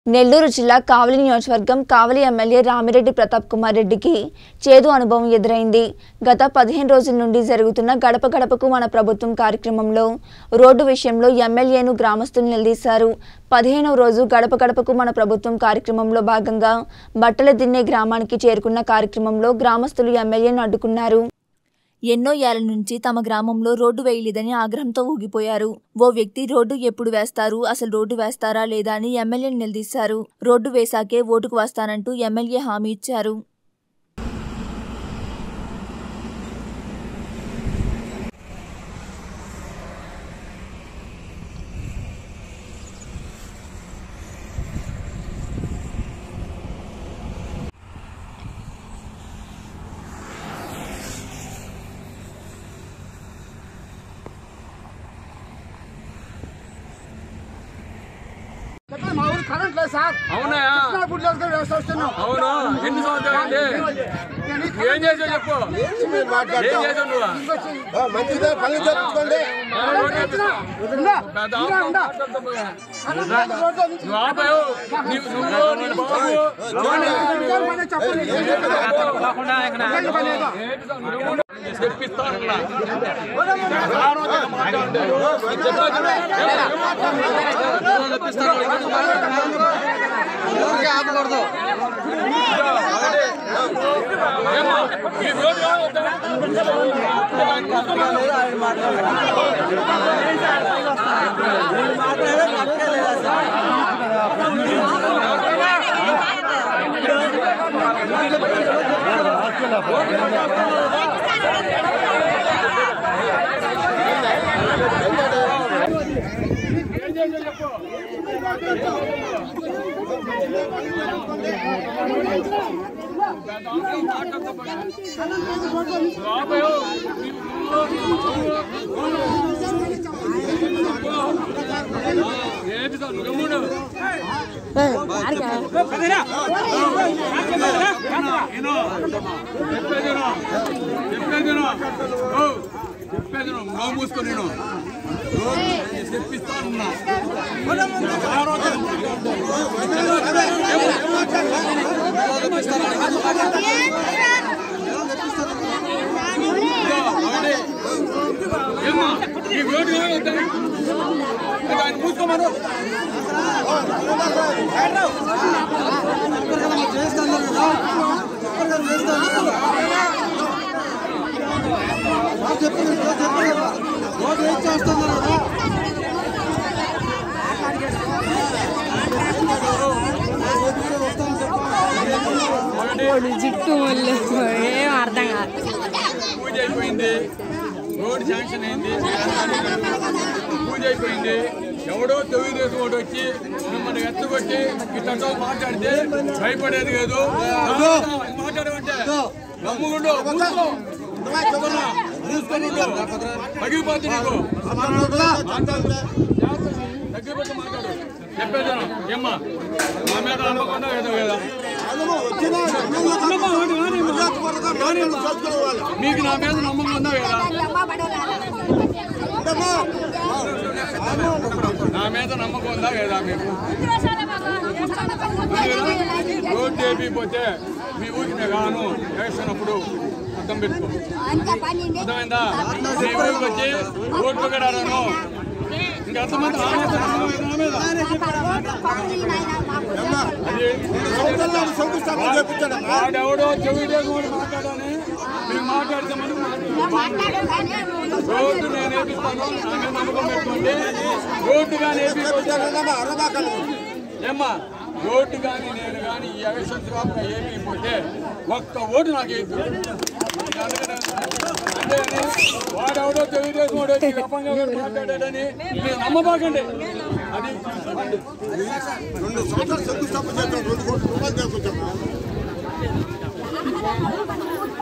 నెల్లూరు జిల్లా కావలి నియోజకవర్గం కావలి ఎమ్మెల్యే రామిరెడ్డి ప్రతాప్ కుమార్ రెడ్డికి చేదు అనుభవం ఎదురైంది గత పదిహేను రోజుల నుండి జరుగుతున్న గడప గడపకు మన ప్రభుత్వం కార్యక్రమంలో రోడ్డు విషయంలో ఎమ్మెల్యేను గ్రామస్తులు నిలదీశారు పదిహేనవ రోజు గడప గడపకు మన ప్రభుత్వం కార్యక్రమంలో భాగంగా బట్టల దిన్నే గ్రామానికి చేరుకున్న కార్యక్రమంలో గ్రామస్తులు ఎమ్మెల్యేను అడ్డుకున్నారు ఎన్నో ఏళ్ల నుంచి తమ గ్రామంలో రోడ్డు వేయలేదని ఆగ్రహంతో ఊగిపోయారు ఓ వ్యక్తి రోడ్డు ఎప్పుడు వేస్తారు అసలు రోడ్డు వేస్తారా లేదా అని ఎమ్మెల్యేని నిలదీశారు రోడ్డు వేశాకే ఓటుకు వస్తానంటూ ఎమ్మెల్యే హామీ ఇచ్చారు చెప్పండి, మా ఊరు కరెంట్ లేదు సార్ అవునాయా కృష్ణా గుడి దగ్గర వేసి వస్తున్నాం అవును ఎన్ని సంవత్సరాలు అయింది ఏం చేసావు చెప్పు ఏం చేసావు నువ్వు మంచిదే పనులు చేయించుకోండి ఉందా? పెద్ద ఉందా, ఉందా? ఆప- కరెంట్ లేదు, రోడ్డు ఉంది. నువ్వు ఆపావు నీ- నువ్వు నీ బాబు ఇంకేం పని చెప్పండి. ఇంకేం పని లేదు. తెప్పిస్తానన్నా ఏమో, ఈ రోడ్డు కావద్దా? నువ్వు ఆపావు ఏపిస్తావు నువ్వు గమ్ముడు చెప్పేదిను చెప్పేదిను ఓ, చెప్పేదిను నవ్వు మూసుకొని నేను తెప్పిస్తానున్నా ఏమ్మా ఈ రోడ్డు ఏమవుతా ఆయన మూసుకోమను జుట్టు ముళ్ళు ఏం అర్థం కాదు పూజ అయిపోయింది రోడ్ శాంక్షన్ అయింది పూజ అయిపోయింది ఎవడో తెలుగుదేశం వాడు వచ్చి మిమ్మల్ని ఎత్తుకొట్టి ఇట్లా మాట్లాడితే భయపడేది కాదు మాట్లాడమంటే నమ్ముకుంటూ మూసుకో. మూసుకున్నా. మూసుకొని ఉండు. పగిలిపోద్ది నీకు తగ్గిపోతే మాట్లాడు చెప్పేదాను ఏమ్మా మా మీద నమ్మకుండా ఏదో కదా మీకు నా మీద నమ్మకం ఉందా కదా నా మీద నమ్మకం ఉందా లేదా మీకు రోడ్డు వేపిపోతే మీ ఊరికి గాను వేస్తున్నప్పుడు అర్థం పెట్టుకో అర్థమైందా మీ ఊరికి వచ్చి ఓట్లు కూడా రాను ఇంకా అర్థమైంది నా మీద నమ్మకం ఉందా మీద? అది శంకుస్థాపన చేపించాడు వాడెవడో చెవిడే కూడా మాట్లాడాలని మీరు మాట్లాడితే రోడ్డు నేను వేపిస్తాను నా మీద నమ్మకం పెట్టుకోండి రోడ్డు కానీ వేపిపోతే ఏమ్మా రోడ్డు కానీ నేను కానీ ఈ ఎలక్షన్ తర్వాత ఏమైపోతే ఒక్క ఓటు నాకు వేయద్దు అంతేగాని వాడెవడో తెలుగుదేశం వాడు వచ్చి అప్పంగా కూడా మాట్లాడాడని మీరు నమ్మబాకండి అది రెండు సంవత్సరాలు శంకుస్థాపన చేస్తాడు రెండు కోట్ల రూపాయలు తీసుకొచ్చాము